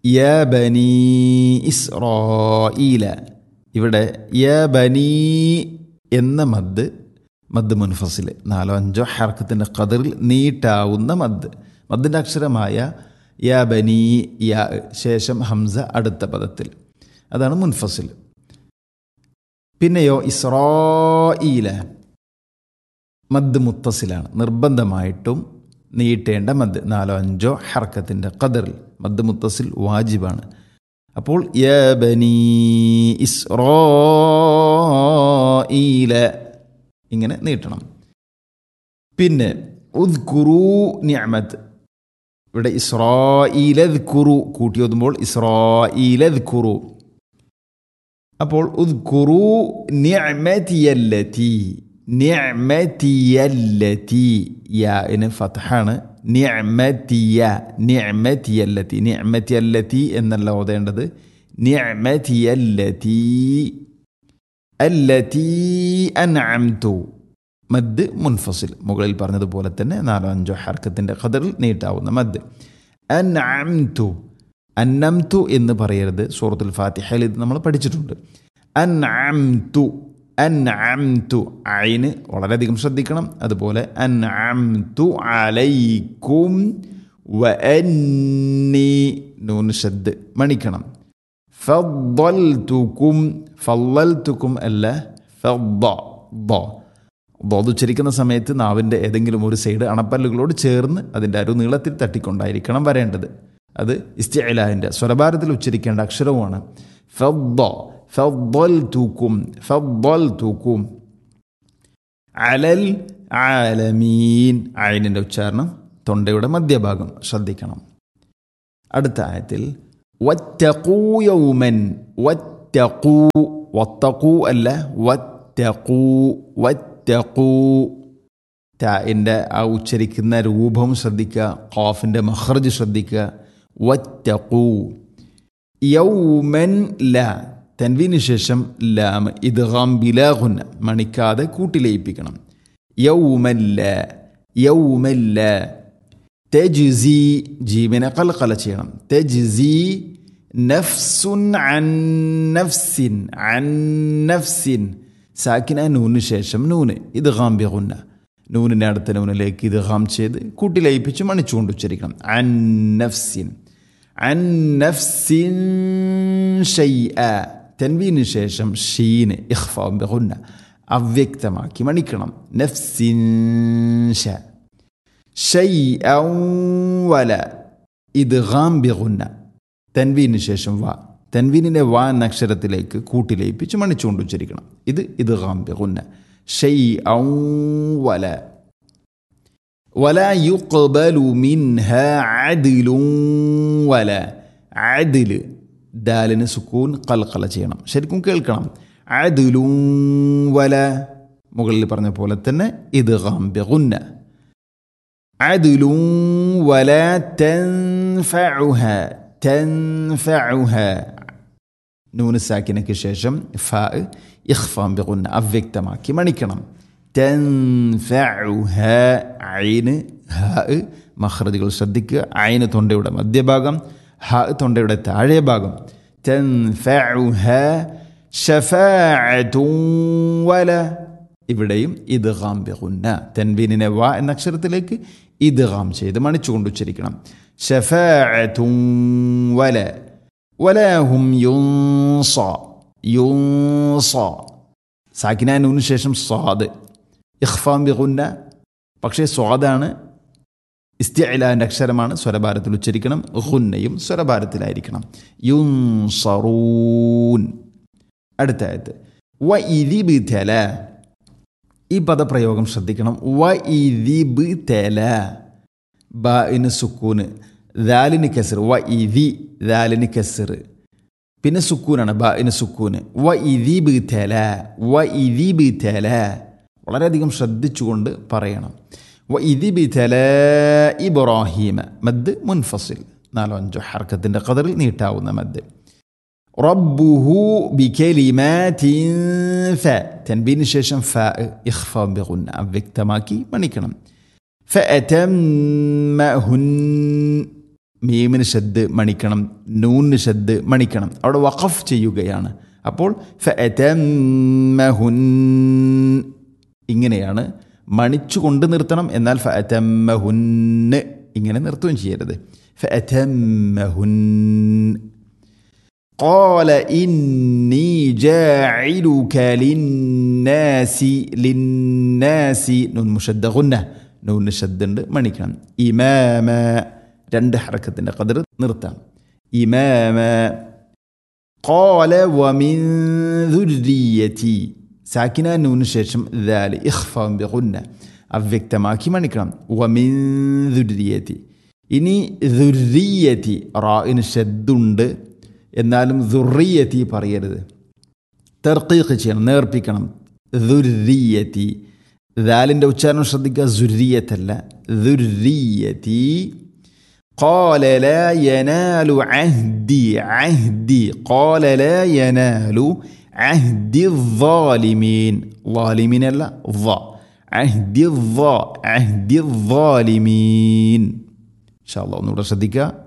യ ബനി ഇസ്രോയില ഇവിടെ യ ബനി എന്ന മദ് മദ് മുൻഫസിൽ നാലോ അഞ്ചോ ഹർക്കത്തിൻ്റെ കതിറിൽ നീട്ടാവുന്ന മദ് മദ്ദിൻ്റെ അക്ഷരമായ യ ബനി യ ശേഷം ഹംസ അടുത്ത പദത്തിൽ അതാണ് മുൻഫസിൽ പിന്നെയോ ഇസ്രോയില മദ് മുത്തസിലാണ് നിർബന്ധമായിട്ടും നീട്ടേണ്ട മദ് നാലോ അഞ്ചോ ഹർക്കത്തിൻ്റെ ഖദറിൽ മദ് മുത്തസിൽ വാജിബാണ് അപ്പോൾ യ ബനി ഇസ്രോയില ഇങ്ങനെ നീട്ടണം പിന്നെ ഉദ്കുറു നിഅമത്ത് ഇവിടെ ഇസ്രോയിലത് കുറു കൂട്ടി ഓതുമ്പോൾ ഇസ്രോയിലത് കുറു അപ്പോൾ ഉദ്കുറു നിഅമതിയല്ലതി നിഅമതിയല്ലതി യാന് ഫത്ഹാണ് നിഅമതിയ നിഅമതിയല്ലതി നിഅമതിയല്ലതി എന്നല്ല ഓതേണ്ടത് നിഅമതിയല്ലതി അല്ലതി അൻഅംതു മദ് മുൻഫസിൽ മുകളിൽ പറഞ്ഞതുപോലെ തന്നെ നാലോ അഞ്ചോ ഹർക്കത്തിൻ്റെ ഖദറിൽ നീട്ടാവുന്ന മദ് അൻഅംതു അന്നംതു എന്ന് പറയരുത് സൂറത്തുൽ ഫാത്തിഹയിൽ ഇത് നമ്മൾ പഠിച്ചിട്ടുണ്ട് അൻഅംതു അൻഅംതു ഐന് വളരെയധികം ശ്രദ്ധിക്കണം അതുപോലെ അൻഅംതു അലൈക്കും വ അന്നി നൂൻ ഷദ് മണിക്കണം ഫദ്ദൽതുക്കും ഫല്ലൽതുക്കും അല്ല ഫദ്ദ ദ ദോത് ഉച്ചരിക്കുന്ന സമയത്ത് നാവിൻ്റെ ഏതെങ്കിലും ഒരു സൈഡ് അണപ്പല്ലുകളോട് ചേർന്ന് അതിൻ്റെ അരു നീളത്തിൽ തട്ടിക്കൊണ്ടായിരിക്കണം വരേണ്ടത് അത് ഇസ്തിഅലാഹിൻ്റെ സ്വരഭാരത്തിൽ ഉച്ചരിക്കേണ്ട അക്ഷരവുമാണ് ഫദ്ദ ഫദ്ദൽ തൂക്കും ഫദ്ദൽ തൂക്കും അലൽ ആലമീൻ അയിനിൻ്റെ ഉച്ചാരണം തൊണ്ടയുടെ മധ്യഭാഗം ശ്രദ്ധിക്കണം അടുത്ത ആയത്തിൽ വറ്റക്കൂ യൗമൻ വറ്റക്കൂ വത്തക്കൂ അല്ല വറ്റക്കൂ വറ്റക്കൂ ടാഇൻ്റെ ആ ഉച്ചരിക്കുന്ന രൂപം ശ്രദ്ധിക്കുക ഖാഫിൻ്റെ മഹർജ് ശ്രദ്ധിക്കുക വറ്റക്കൂ യൗമൻ ല തൻവീന് ശേഷം ലാം ഇദ്ഗാം ബിലാഹുന്ന മണിക്കാതെ കൂട്ടിലയിപ്പിക്കണം യൗമല്ല യൗമല്ല തെജ്സി ജീവനെ കൽക്കല ചെയ്യണം തെജ്സി നഫ്സുൻ അൻ നഫ്സിൻ അൻ നഫ്സിൻ സാക്കിന നൂന് ശേഷം നൂന് ഇത് ഗാംബിഗുന്ന നൂനിൻ്റെ അടുത്ത നൂനിലേക്ക് ഇത് ഗാം ചെയ്ത് കൂട്ടിലയിപ്പിച്ച് മണിച്ചുകൊണ്ട് ഉച്ചരിക്കണം അൻ നഫ്സിൻ അൻ നഫ്സിൻ ഷൈഅ തൻവീന് ശേഷം ഷീന് ഇഖ്ഫാം ബിഗുന്ന അവ്യക്തമാക്കി മണിക്കണം നഫ്സിൻ ഷ ഷൈഅൻ വല ഇത് ഗാം ബിഗുന്ന തൻവീന് ശേഷം വ തൻവീനിനെ വ എന്ന അക്ഷരത്തിലേക്ക് കൂട്ടിലയിപ്പിച്ച് മണിച്ചുകൊണ്ട് ഉച്ചരിക്കണം ഇത് ഇത് ഗാം ബിഗുന്ന ഷൈഅൻ വല ولا يقبل منها عدل ولا عدل ദാലിന് സുക്കൂൻ കൽക്കല ചെയ്യണം ശരിക്കും കേൾക്കണം അദുലും വല മുകളിൽ പറഞ്ഞ പോലെ തന്നെ ഇത് ഗാംബിഗുന്ന അദുലും വല തൻഫഉഹ തൻഫഉഹ നൂന് സാക്കിനയ്ക്ക് ശേഷം ഫ ഇഖ്ഫാം ബിഗുന്ന അവ്യക്തമാക്കി മണിക്കണം തൻഫഉഹ ഐന് ഹ മഹ്റജുകൾ ശ്രദ്ധിക്കുക ഐന് തൊണ്ടയുടെ മധ്യഭാഗം ഹ തൊണ്ടയുടെ താഴെ ഭാഗം തൻഫഉഹ ഷഫാഅത്തുൻ വല ഇവിടെയും ഇദ്ഗാം ബിഗുന്ന തൻവീനിനെ വ എന്ന അക്ഷരത്തിലേക്ക് ഇദ്ഗാം ചെയ്ത് മണിച്ചുകൊണ്ട് ഉച്ചരിക്കണം ഷഫാഅത്തുൻ വല വലാഹും യുൻസ യുൻസ സാക്കിനാനൂന് ശേഷം സ്വാദ് ഇഖ്ഫാം ബിഗുന്ന പക്ഷേ സ്വാദാണ് ഇസ്തിഅലാൻ്റെ അക്ഷരമാണ് സ്വരഭാരത്തിൽ ഉച്ചരിക്കണം ഹുന്നയും സ്വരഭാരത്തിലായിരിക്കണം യുൻസറൂൻ അടുത്ത ആയത്ത് വ ഇരിബ് തെല ഈ പദപ്രയോഗം ശ്രദ്ധിക്കണം വ ഇരിബ് തെല ബ ഇന് സുക്കൂന് ദാലിന് കസർ വ ഇതി ദാലിന് കസർ പിന്നെ സുക്കൂനാണ് ബ ഇന് സുക്കൂന് വ ഇരിബ് തെല വ ഇരിബ് തെല വളരെയധികം ശ്രദ്ധിച്ചുകൊണ്ട് പറയണം വ ഇരിബ് തെല ഇബ്രാഹീമ മദ് മുൻഫസിൽ നാലോ അഞ്ചോ ഹർക്കത്തിൻ്റെ കതറിൽ നീട്ടാവുന്ന മദ് റബ്ബുഹു ബികലിമാതിൻ ഫ തൻബീന് ശേഷം ഫ ഇഖ്ഫ ബിഗുന്ന അവ്യക്തമാക്കി മണിക്കണം ഫഅതമ്മഹുൻ മീമിന് ഷദ് മണിക്കണം നൂനിന് ഷദ് മണിക്കണം അവിടെ വഖഫ് ചെയ്യുകയാണ് അപ്പോൾ ഫഅതമ്മഹുൻ ഇങ്ങനെയാണ് മണിച്ചു കൊണ്ട് നിർത്തണം എന്നാൽ ഫഅതമ്മഹുന്ന് ഇങ്ങനെ നിർത്തുകയും ചെയ്യരുത് ഫഅതമ്മഹുൻ قال إني جاعلك للناس للناس نون مشد غنة نون شد മണിക്കണം ഇമാമ രണ്ട് ഹറക്കത്തിൻ്റെ കതിർ നിർത്താം ഇമാമ قال ومن ذريتي സാക്കിന നൂന് ശേഷം ദാല് ഇഖ്ഫാം ബിഗുന്ന അവ്യക്തമാക്കി മണിക്കണം വമിൻ ദുര്യത്തി ഇനി ദുര്യത്തി റായിന് ഷദ്ദുണ്ട് എന്നാലും ദുറിയത്തി പറയരുത് തെർക്കീഖ് ചെയ്യണം നേർപ്പിക്കണം ദുര്യത്തി ദാലിൻ്റെ ഉച്ചാരണം ശ്രദ്ധിക്കുക സുര്യത്തല്ല ദുര്യത്തി قال لا ينال عهدي عهدي قال لا ينال عهد الظالمين ظالمين لا ظا عهد الظا عهد الظالمين إن شاء الله نور ശ്രദ്ധിക്കുക